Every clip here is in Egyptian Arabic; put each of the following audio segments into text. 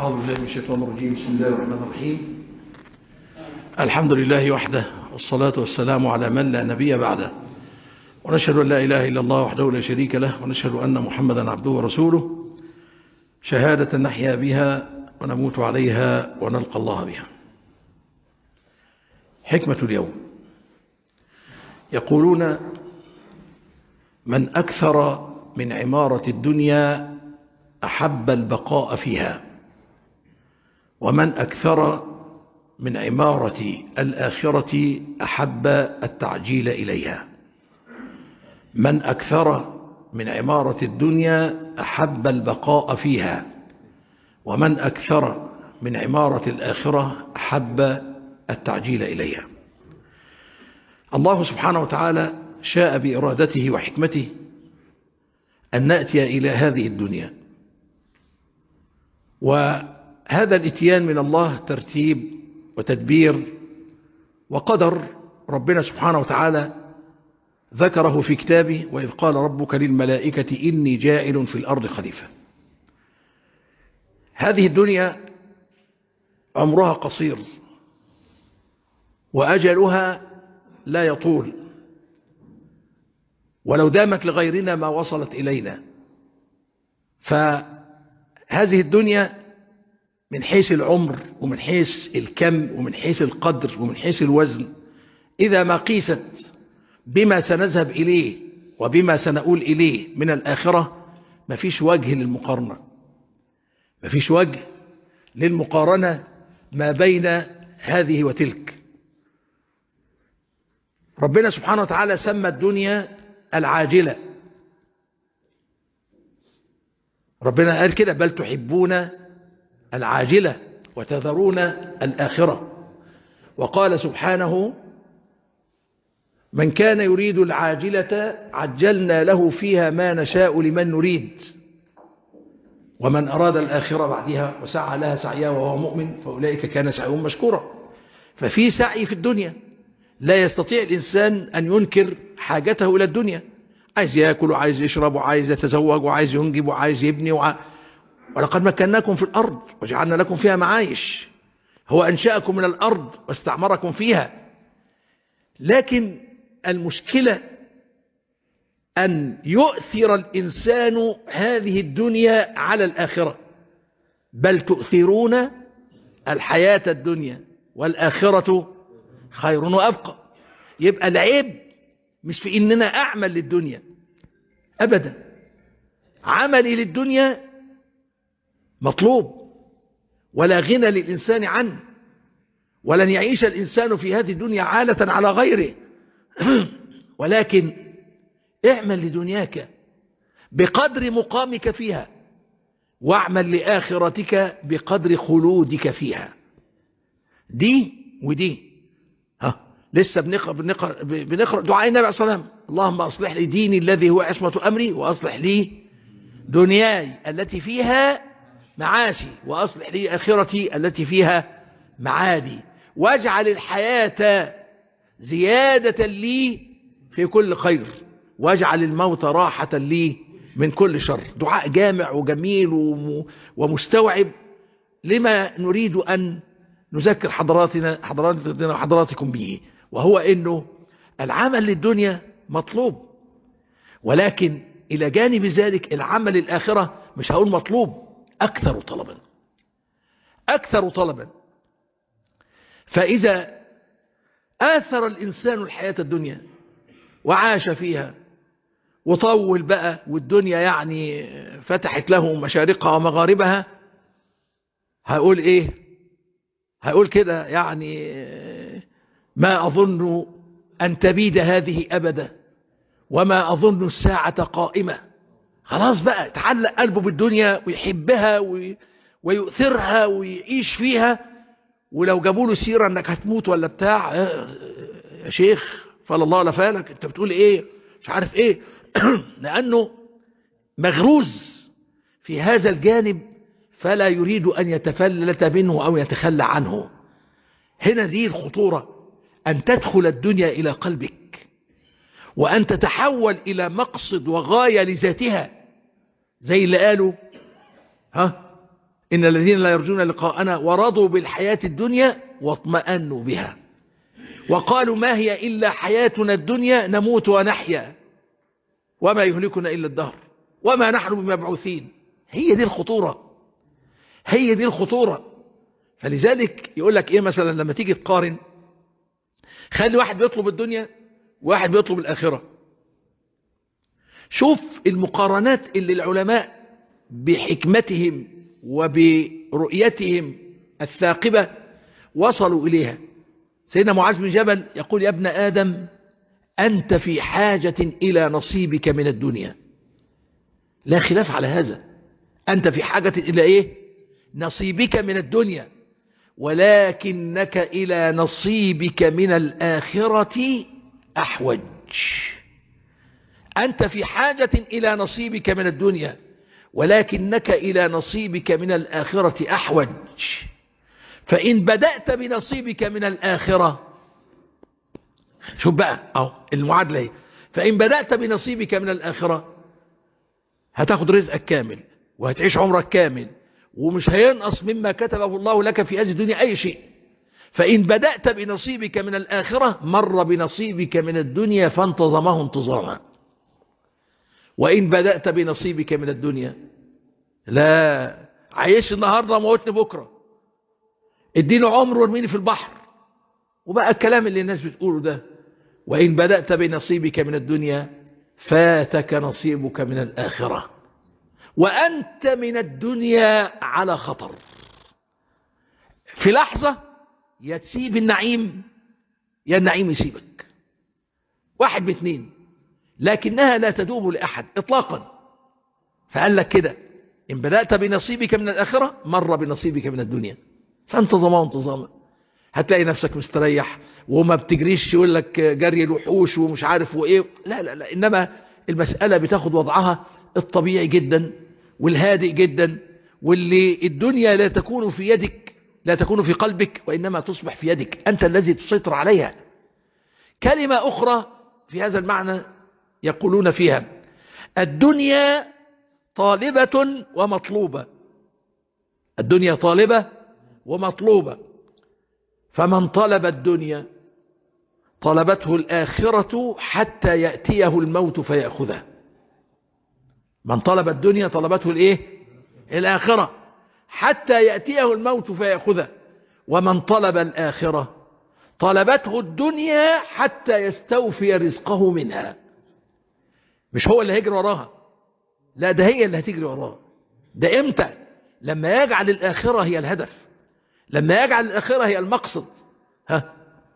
أعوذ بالله من الشيطان الرجيم بسم الله الرحمن الرحيم الحمد لله وحده والصلاة والسلام على من لا نبي بعده ونشهد أن لا إله إلا الله وحده لا شريك له ونشهد أن محمدا عبده ورسوله شهادة نحيا بها ونموت عليها ونلقى الله بها حكمة اليوم يقولون من أكثر من عمارة الدنيا أحب البقاء فيها ومن أكثر من عمارة الآخرة أحب التعجيل إليها من أكثر من عمارة الدنيا أحب البقاء فيها ومن أكثر من عمارة الآخرة أحب التعجيل إليها الله سبحانه وتعالى شاء بإرادته وحكمته أن نأتي إلى هذه الدنيا وهذا الاتيان من الله ترتيب وتدبير وقدر ربنا سبحانه وتعالى ذكره في كتابه وإذ قال ربك للملائكة إني جائل في الأرض خليفة هذه الدنيا عمرها قصير وأجلها لا يطول ولو دامت لغيرنا ما وصلت إلينا فهذه الدنيا من حيث العمر ومن حيث الكم ومن حيث القدر ومن حيث الوزن إذا ما قيست بما سنذهب إليه وبما سنقول إليه من الآخرة مفيش وجه للمقارنة مفيش وجه للمقارنة ما بين هذه وتلك ربنا سبحانه وتعالى سمى الدنيا العاجلة ربنا قال كده بل تحبون العاجلة وتذرون الآخرة وقال سبحانه من كان يريد العاجلة عجلنا له فيها ما نشاء لمن نريد ومن أراد الآخرة بعدها وسعى لها سعيها وهو مؤمن فأولئك كان سعيهم مشكورا ففي سعي في الدنيا لا يستطيع الإنسان أن ينكر حاجته إلى الدنيا عايز يأكل وعايز يشرب وعايز يتزوج وعايز ينجب وعايز يبني وع... ولقد مكناكم في الأرض وجعلنا لكم فيها معايش هو أنشأكم من الأرض واستعمركم فيها لكن المشكلة أن يؤثر الإنسان هذه الدنيا على الآخرة بل تؤثرون الحياة الدنيا والآخرة خير وأبقى يبقى العيب مش في إننا أعمل للدنيا أبدا عملي للدنيا مطلوب ولا غنى للإنسان عنه ولن يعيش الإنسان في هذه الدنيا عالة على غيره ولكن اعمل لدنياك بقدر مقامك فيها واعمل لآخرتك بقدر خلودك فيها دي ودي ها لسه بنقرأ, بنقرأ, بنقرأ دعاء النبي عليه الصلاة والسلام اللهم أصلح لي ديني الذي هو عصمة أمري وأصلح لي دنياي التي فيها معاشي وأصلح لي آخرتي التي فيها معادي واجعل الحياة زيادة لي في كل خير واجعل الموت راحة لي من كل شر دعاء جامع وجميل ومستوعب لما نريد أن نذكر حضراتنا حضراتنا وحضراتكم به وهو أنه العمل للدنيا مطلوب ولكن إلى جانب ذلك العمل للآخرة مش هقول مطلوب أكثر طلبا أكثر طلبا فإذا آثر الإنسان الحياة الدنيا وعاش فيها وطول بقى والدنيا يعني فتحت له مشارقها ومغاربها هقول ايه هقول كده يعني ما أظن أن تبيد هذه أبدا وما أظن الساعة قائمة خلاص بقى تعلق قلبه بالدنيا ويحبها ويؤثرها ويعيش فيها ولو جابوا له سيرة انك هتموت ولا بتاع يا شيخ فلا الله ولا فالك انت بتقول ايه مش عارف ايه لانه مغروز في هذا الجانب فلا يريد ان يتفلت منه او يتخلى عنه هنا دي الخطورة ان تدخل الدنيا الى قلبك وان تتحول الى مقصد وغاية لذاتها زي اللي قالوا ها إن الذين لا يرجون لقاءنا ورضوا بالحياة الدنيا واطمأنوا بها وقالوا ما هي إلا حياتنا الدنيا نموت ونحيا وما يهلكنا إلا الدهر وما نحن بمبعوثين هي دي الخطورة هي دي الخطورة فلذلك يقول لك إيه مثلا لما تيجي تقارن خلي واحد بيطلب الدنيا وواحد بيطلب الآخرة شوف المقارنات اللي العلماء بحكمتهم وبرؤيتهم الثاقبة وصلوا إليها سيدنا معاذ بن جبل يقول يا ابن آدم أنت في حاجة إلى نصيبك من الدنيا لا خلاف على هذا أنت في حاجة إلى إيه نصيبك من الدنيا ولكنك إلى نصيبك من الآخرة أحوج أنت في حاجة إلى نصيبك من الدنيا ولكنك إلى نصيبك من الآخرة أحوج فإن بدأت بنصيبك من الآخرة شوف بقى أو المعادلة هي فإن بدأت بنصيبك من الآخرة هتاخد رزقك كامل وهتعيش عمرك كامل ومش هينقص مما كتبه الله لك في هذه الدنيا أي شيء فإن بدأت بنصيبك من الآخرة مر بنصيبك من الدنيا فانتظمه انتظاما وإن بدأت بنصيبك من الدنيا لا عايش النهاردة موتني بكرة اديني عمر وارميني في البحر وبقى الكلام اللي الناس بتقوله ده وإن بدأت بنصيبك من الدنيا فاتك نصيبك من الآخرة وأنت من الدنيا على خطر في لحظة يا تسيب النعيم يا النعيم يسيبك واحد باثنين لكنها لا تدوم لأحد إطلاقا فقال لك كده إن بدأت بنصيبك من الآخرة مر بنصيبك من الدنيا فانتظما انتظاما هتلاقي نفسك مستريح وما بتجريش يقول لك جري الوحوش ومش عارف وايه لا لا لا انما المسألة بتاخد وضعها الطبيعي جدا والهادئ جدا واللي الدنيا لا تكون في يدك لا تكون في قلبك وإنما تصبح في يدك أنت الذي تسيطر عليها كلمة أخرى في هذا المعنى يقولون فيها الدنيا طالبة ومطلوبة الدنيا طالبة ومطلوبة فمن طلب الدنيا طلبته الآخرة حتى يأتيه الموت فيأخذه من طلب الدنيا طلبته الايه الآخرة حتى يأتيه الموت فيأخذه ومن طلب الآخرة طلبته الدنيا حتى يستوفي رزقه منها مش هو اللي هيجري وراها لا ده هي اللي هتجري وراها ده امتى لما يجعل الآخرة هي الهدف لما يجعل الآخرة هي المقصد ها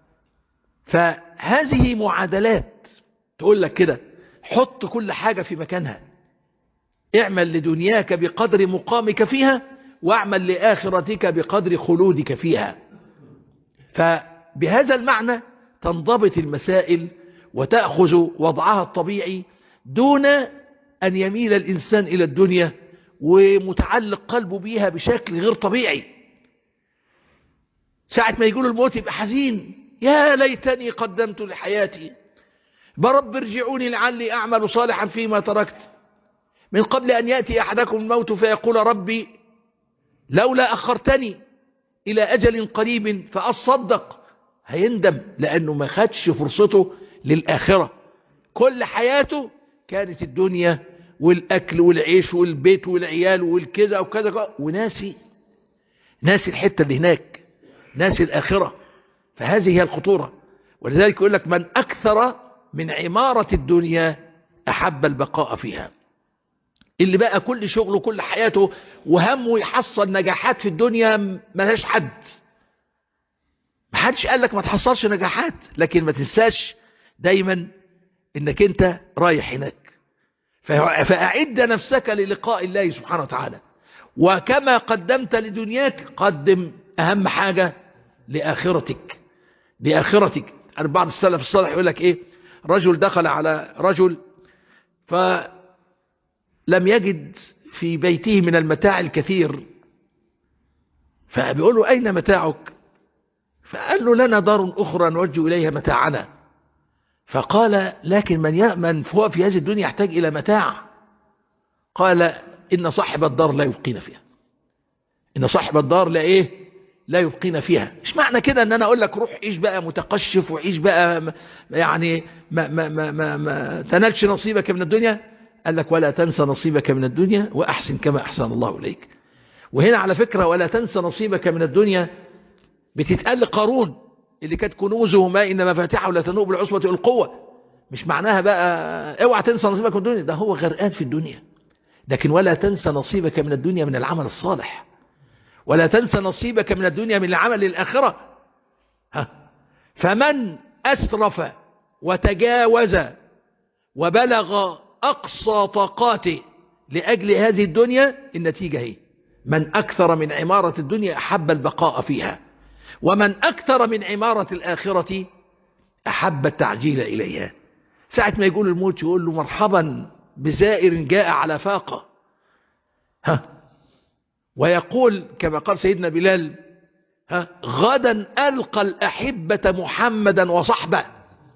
فهذه معادلات تقول لك كده حط كل حاجة في مكانها اعمل لدنياك بقدر مقامك فيها واعمل لآخرتك بقدر خلودك فيها فبهذا المعنى تنضبط المسائل وتأخذ وضعها الطبيعي دون أن يميل الإنسان إلى الدنيا ومتعلق قلبه بيها بشكل غير طبيعي ساعة ما يقول الموت يبقى حزين يا ليتني قدمت لحياتي برب ارجعوني لعلي أعمل صالحا فيما تركت من قبل أن يأتي أحدكم الموت فيقول ربي لولا أخرتني إلى أجل قريب فأصدق هيندم لأنه ما خدش فرصته للآخرة كل حياته كانت الدنيا والأكل والعيش والبيت والعيال والكذا وكذا وناسي ناسي الحتة اللي هناك ناسي الآخرة فهذه هي الخطورة ولذلك يقول لك من أكثر من عمارة الدنيا أحب البقاء فيها اللي بقى كل شغله كل حياته وهمه يحصل نجاحات في الدنيا ملهاش حد ما حدش قال لك ما تحصلش نجاحات لكن ما تنساش دايما انك انت رايح هناك فأعد نفسك للقاء الله سبحانه وتعالى وكما قدمت لدنياك قدم أهم حاجة لآخرتك لآخرتك بعض السلف الصالح يقول لك إيه رجل دخل على رجل فلم يجد في بيته من المتاع الكثير فبيقول له أين متاعك فقال له لنا دار أخرى نوجه إليها متاعنا فقال لكن من يأمن فهو في هذه الدنيا يحتاج إلى متاع قال إن صاحب الدار لا يبقين فيها إن صاحب الدار لا إيه لا يبقين فيها مش معنى كده ان انا اقول لك روح عيش بقى متقشف وعيش بقى يعني ما, ما, ما, ما, ما تنالش نصيبك من الدنيا قال لك ولا تنسى نصيبك من الدنيا وأحسن كما أحسن الله إليك وهنا على فكرة ولا تنسى نصيبك من الدنيا بتتقال قارون اللي كانت كنوزه ما إن مفاتحه لا تنوء بالعصبة القوة مش معناها بقى اوعى تنسى نصيبك من الدنيا ده هو غرقان في الدنيا لكن ولا تنسى نصيبك من الدنيا من العمل الصالح ولا تنسى نصيبك من الدنيا من العمل للآخرة ها فمن أسرف وتجاوز وبلغ أقصى طاقاته لأجل هذه الدنيا النتيجة هي من أكثر من عمارة الدنيا أحب البقاء فيها ومن أكثر من عمارة الآخرة أحب التعجيل إليها ساعة ما يقول الموت يقول له مرحبا بزائر جاء على فاقة ها ويقول كما قال سيدنا بلال ها غدا ألقى الأحبة محمدا وصحبه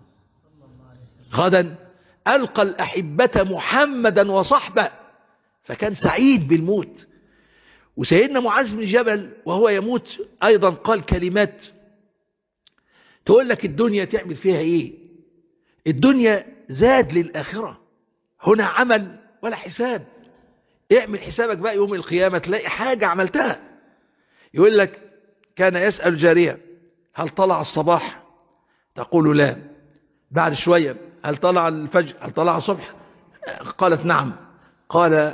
غدا ألقى الأحبة محمدا وصحبه فكان سعيد بالموت وسيدنا معاذ بن جبل وهو يموت أيضا قال كلمات تقول لك الدنيا تعمل فيها إيه الدنيا زاد للآخرة هنا عمل ولا حساب اعمل حسابك بقى يوم القيامة تلاقي حاجة عملتها يقول لك كان يسأل جارية هل طلع الصباح تقول لا بعد شوية هل طلع الفجر هل طلع الصبح قالت نعم قال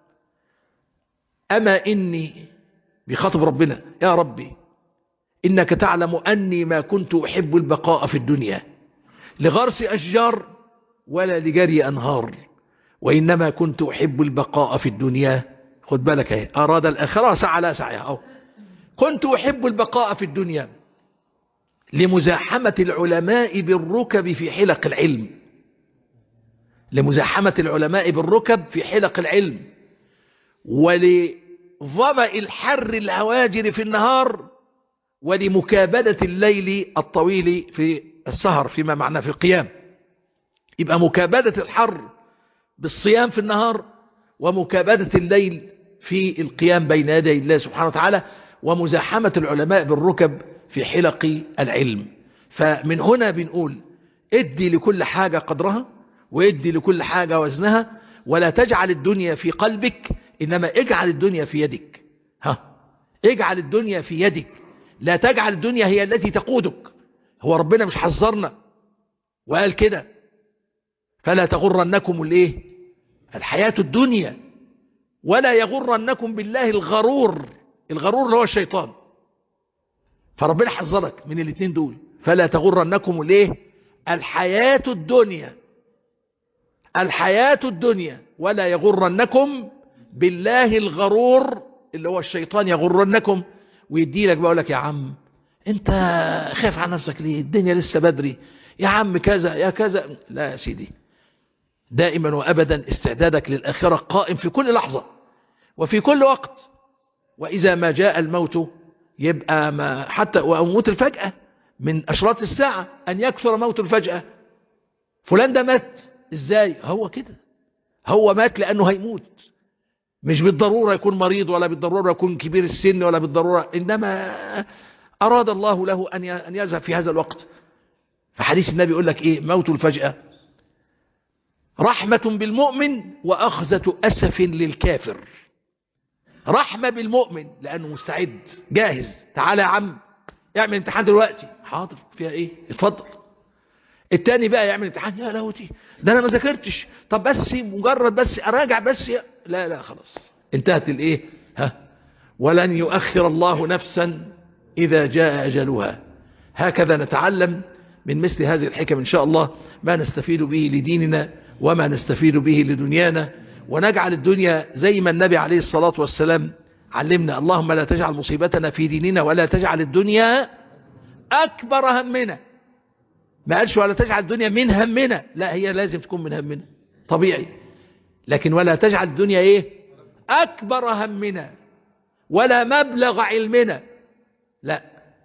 أما إني بخطب ربنا يا ربي إنك تعلم أني ما كنت أحب البقاء في الدنيا لغرس أشجار ولا لجري أنهار وإنما كنت أحب البقاء في الدنيا خد بالك اهي أراد الآخرة سعى لا سعيها أو كنت أحب البقاء في الدنيا لمزاحمة العلماء بالركب في حلق العلم لمزاحمة العلماء بالركب في حلق العلم ولظمأ الحر الهواجر في النهار ولمكابدة الليل الطويل في السهر فيما معناه في القيام يبقى مكابدة الحر بالصيام في النهار ومكابدة الليل في القيام بين يدي الله سبحانه وتعالى ومزاحمة العلماء بالركب في حلق العلم فمن هنا بنقول ادي لكل حاجة قدرها وادي لكل حاجة وزنها ولا تجعل الدنيا في قلبك إنما اجعل الدنيا في يدك ها اجعل الدنيا في يدك لا تجعل الدنيا هي التي تقودك هو ربنا مش حذرنا وقال كده فلا تغرنكم الايه الحياة الدنيا ولا يغرنكم بالله الغرور الغرور اللي هو الشيطان فربنا حذرك من الاثنين دول فلا تغرنكم الايه الحياة الدنيا الحياة الدنيا ولا يغرنكم بالله الغرور اللي هو الشيطان يغرنكم ويدي لك بقول لك يا عم انت خايف على نفسك ليه الدنيا لسه بدري يا عم كذا يا كذا لا يا سيدي دائما وابدا استعدادك للآخرة قائم في كل لحظة وفي كل وقت وإذا ما جاء الموت يبقى ما حتى وموت الفجأة من أشراط الساعة أن يكثر موت الفجأة فلان ده مات إزاي هو كده هو مات لأنه هيموت مش بالضرورة يكون مريض ولا بالضرورة يكون كبير السن ولا بالضرورة إنما أراد الله له أن يذهب في هذا الوقت فحديث النبي يقول لك إيه موت الفجأة رحمة بالمؤمن وأخذة أسف للكافر رحمة بالمؤمن لأنه مستعد جاهز تعالى يا عم اعمل امتحان دلوقتي حاضر فيها ايه اتفضل التاني بقى يعمل امتحان يا لهوتي ده انا ما ذاكرتش طب بس مجرد بس اراجع بس يا. لا لا خلاص انتهت الايه ها ولن يؤخر الله نفسا اذا جاء اجلها هكذا نتعلم من مثل هذه الحكم ان شاء الله ما نستفيد به لديننا وما نستفيد به لدنيانا ونجعل الدنيا زي ما النبي عليه الصلاة والسلام علمنا اللهم لا تجعل مصيبتنا في ديننا ولا تجعل الدنيا أكبر همنا ما قالش ولا تجعل الدنيا من همنا لا هي لازم تكون من همنا طبيعي لكن ولا تجعل الدنيا ايه أكبر همنا ولا مبلغ علمنا لا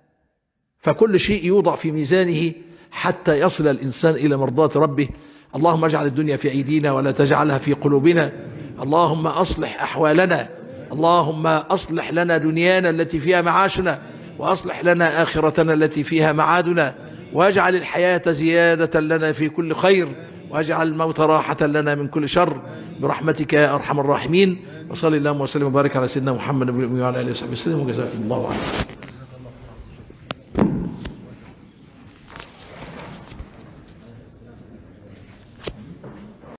فكل شيء يوضع في ميزانه حتى يصل الإنسان إلى مرضاة ربه اللهم اجعل الدنيا في أيدينا ولا تجعلها في قلوبنا اللهم أصلح أحوالنا اللهم أصلح لنا دنيانا التي فيها معاشنا وأصلح لنا آخرتنا التي فيها معادنا واجعل الحياة زيادة لنا في كل خير واجعل الموت راحة لنا من كل شر برحمتك يا أرحم الراحمين وصلي اللهم وسلم وبارك على سيدنا محمد وعلى آله وصحبه وسلم وجزاكم الله خيرا